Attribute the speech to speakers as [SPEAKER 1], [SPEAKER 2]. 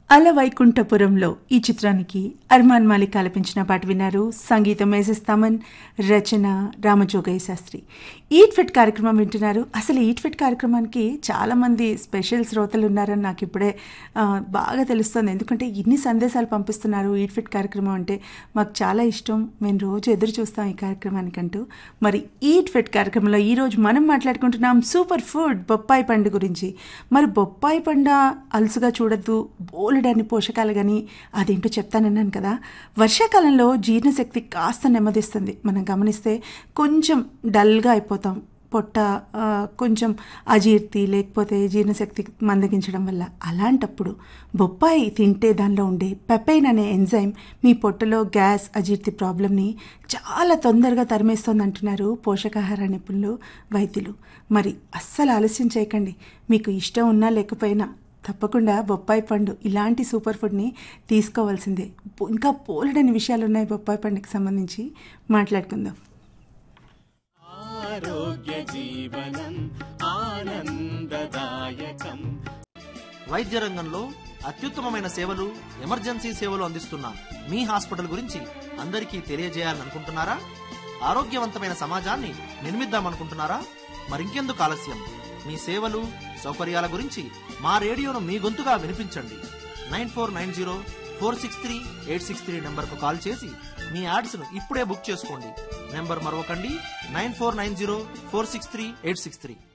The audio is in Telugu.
[SPEAKER 1] అల వైకుంఠపురంలో ఈ చిత్రానికి అర్మాన్ మాలిక్ ఆలపించిన పాట విన్నారు సంగీతం మేసెస్ తమన్ రచన రామజోగయ్య శాస్త్రి ఈట్ ఫిట్ కార్యక్రమం వింటున్నారు అసలు ఈట్ ఫిట్ కార్యక్రమానికి చాలామంది స్పెషల్ శ్రోతలు ఉన్నారని నాకు ఇప్పుడే ఆ, బాగా తెలుస్తుంది ఎందుకంటే ఇన్ని సందేశాలు పంపిస్తున్నారు ఈట్ ఫిట్ కార్యక్రమం అంటే మాకు చాలా ఇష్టం మేము రోజు ఎదురు చూస్తాం ఈ కార్యక్రమానికంటూ మరి ఈట్ ఫిట్ కార్యక్రమంలో ఈరోజు మనం మాట్లాడుకుంటున్నాం సూపర్ ఫుడ్ బొప్పాయి పండు గురించి మరి బొప్పాయి పండ అలుసుగా చూడద్దు బోలెడన్ని పోషకాలు కానీ అదేంటో చెప్తానన్నాను కదా వర్షాకాలంలో జీర్ణశక్తి కాస్త నెమ్మదిస్తుంది మనం గమనిస్తే కొంచెం డల్గా అయిపోతాం పొట్ట ఆ, కొంచెం అజీర్తి లేకపోతే జీర్ణశక్తి మందగించడం వల్ల అలాంటప్పుడు బొప్పాయి తింటే దానిలో ఉండే పెపైన్ అనే ఎంజైమ్ మీ పొట్టలో గ్యాస్ అజీర్తి ప్రాబ్లమ్ని చాలా తొందరగా తరిమేస్తోంది అంటున్నారు పోషకాహార నిపుణులు వైద్యులు మరి అస్సలు ఆలస్యం చేయకండి మీకు ఇష్టం ఉన్నా లేకపోయినా తప్పకుండా బొప్పాయి పండు ఇలాంటి సూపర్ ఫుడ్ని తీసుకోవాల్సిందే ఇంకా పోలడని విషయాలు ఉన్నాయి బొప్పాయి పండుకి సంబంధించి మాట్లాడుకుందాం
[SPEAKER 2] ఆరోగ్య జీవనం ఆనందదాయకం
[SPEAKER 3] వైద్య రంగంలో అత్యుత్తమమైన సేవలు ఎమర్జెన్సీ సేవలు అందిస్తున్న మీ హాస్పిటల్ గురించి అందరికీ తెలియజేయాలనుకుంటున్నారా ఆరోగ్యవంతమైన సమాజాన్ని నిర్మిద్దామనుకుంటున్నారా మరింకెందుకు ఆలస్యం మీ సేవలు సౌకర్యాల గురించి మా రేడియోను మీ గొంతుగా వినిపించండి nine four nine zero four six three eight six three నెంబర్కు కాల్ చేసి మీ యాడ్స్ను ఇప్పుడే బుక్ చేసుకోండి నెంబర్ మరొకండి nine four nine zero four six three eight six three